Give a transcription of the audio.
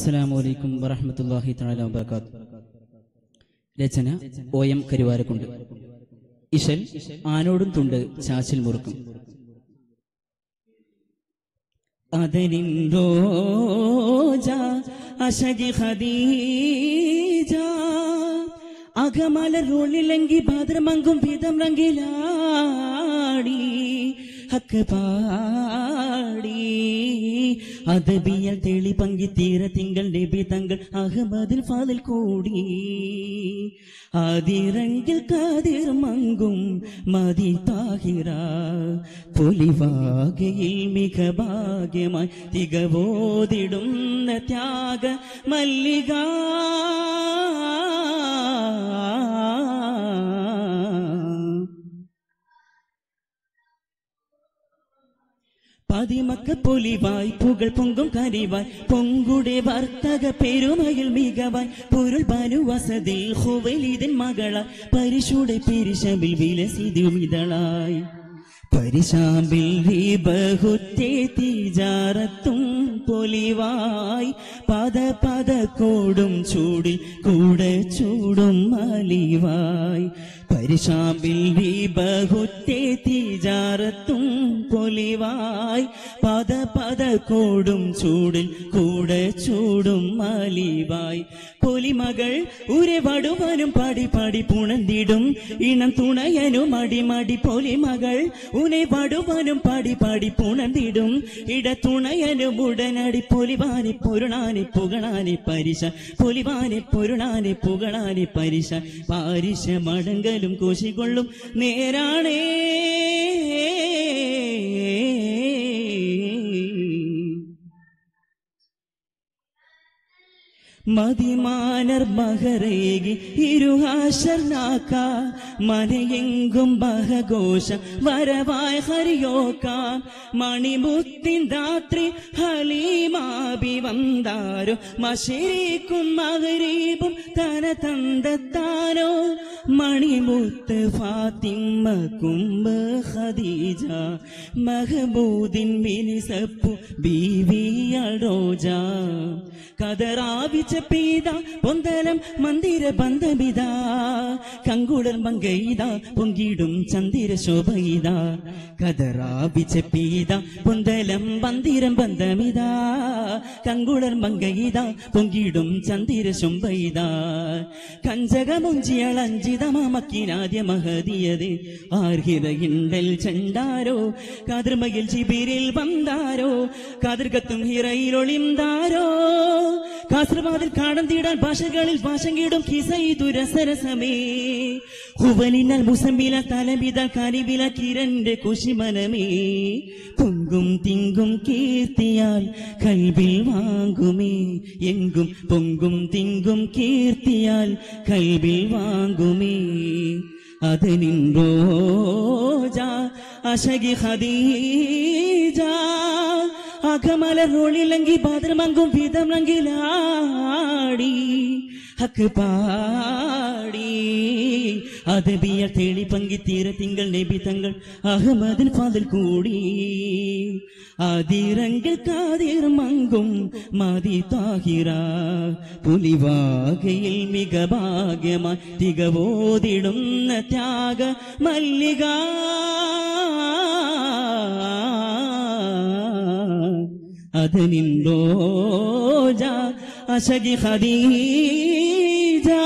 അസ്സലാമു അലൈക്കും വറഹ്മത്തുള്ളാഹി തആല വബറകാത്ത് രചന ഒ എം കരുവാരക്കുണ്ട് ഇശൽ ആനോടും തുണ്ട് ചാച്ചിൽ മുറുക്കും അതനിന്തോജ അശകി ഖദീജ അകമലരുള്ളിലെങ്കി ഭദ്രമങ്കും വിധം റങ്കിലാടി ഹക്ക് പാടി അതബിയൽ തെളി പങ്കി തീര തിങ്കൾ നബി തങ്ങൾ അഹമ്മദിൽ ഫാദിൽ കൂടി ആദിറങ്കിൽ കാതിർ മങ്കും മതി താഹിറ പൊലിവാകയിൽ മിക ഭാഗ്യമായി തികവോതിടുന്ന ത്യാഗ മല്ലിക പതിമക്ക പൊലിവായി പുകൾ പൊങ്കും കരിവായി പൊങ്കുടെ വർത്തക പെരുമയിൽ മികവായി പൊരുൾ ബാനു വസതിൽ ഹുവലിതൻ മകളായി പരിശുടെ പിരിശമിൽ വിലസിതുമിതളായി പരിശാമ്പിൽ ബഹുത്തേ തീജാറത്തും പൊലിവായി പദ പദ കോടും ചൂടിൽ കൂടെ ചൂടും അലിവായി പരിശാമ്പിൽ ബഹുത്തേ തീജാറത്തും പൊലിവായി പദ പദ കോടും ചൂടിൽ കൂടെ ചൂടും അലിവായി പൊലിമകൾ ഉരവടുവനും പാടി പാടി പുണന്തിടും ഇണം തുണയനും അടിമടി പൊലിമകൾ ഉനെ വടുവനും പാടി പാടി പുണന്തിടും ഇട തുണയനും ഉടനടി പൊലിവാനി പൊരുണാനി പുകണാനി പരിശ പൊലിവാനി പൊരുണാനി പുകണാനി പരിശ പാരിശ മടങ്കലും കോശികൊള്ളും നേരാണേ മതിമാനർ മഹരേകി ഇരുഹാശർനാക്ക മനയെങ്കും ബഹഘോഷ വരവായ് ഹരിയോക്കാം മണിമുത്തിൻ രാത്രി ഹലീമാബി വந்தாരോ മശരീക്കും മകരീബും തന തന്തത്താനോ മണിമുത്ത് ഫാത്തിമ കുംഭ ഖദീജ മഹബൂദിൻ മിനിസപ്പു ബീവിയടോജ കതറാവിച്ച പീത പൊന്തലം മന്ദിര ബന്ധമിത കങ്കുളർ മങ്കയിത പൊങ്കിടും ചന്ദിര ശോഭയിത കതറാവിച്ച പീത പൊന്തലം മന്ദിരം ബന്ധമിത കങ്കുളർ മങ്കയിത പൊങ്കിടും ചന്ദിര ശോഭയിത കഞ്ചകമുഞ്ചിയളഞ്ചിതമാമക്കിനാദ്യ മഹതിയതേ ആർഹിത ഇണ്ടൽ ചെണ്ടാരോ കതിർമയിൽ ചിബിരിൽ വந்தாരോ കതിർകത്തും ഹിറയിലൊളിന്താരോ കാസർവാദിൽ കാടം തീടാൻ ഭാഷകളിൽ ഭാഷം കീടും കിസൈതു രസരസമേ ഹുവലിനാൽ മുസമ്പില തലബിത കരിവില കിരന്റെ കുശിമനമേ പൊങ്കും തിങ്കും കീർത്തിയാൽ കൽവിൽ വാങ്ങുമേ എങ്കും പൊങ്കും തിങ്കും കീർത്തിയാൽ കൽവിൽ വാങ്ങുമേ അത് നിൻറോജ അശകി ഖദീജ അകമലറൊളിലെങ്കി ഭദ്രമങ്കും വിധം റങ്കിലാടി ഹക്ക് പാടി അതബിയ തേളി പങ്കി തീര തിങ്കൾ നബി തങ്ങൾ അഹമ്മദിൻ ഫാദിൽ കൂടി ആദിരങ്കിൽ കാതിർ മങ്കും മതി താഹിറ പുലിവാകയിൽ മിക ഭാഗ്യമായി തികവോതിടുന്ന ത്യാഗ മല്ലിക അത് നിന്തോജ അശകി ഖദീജ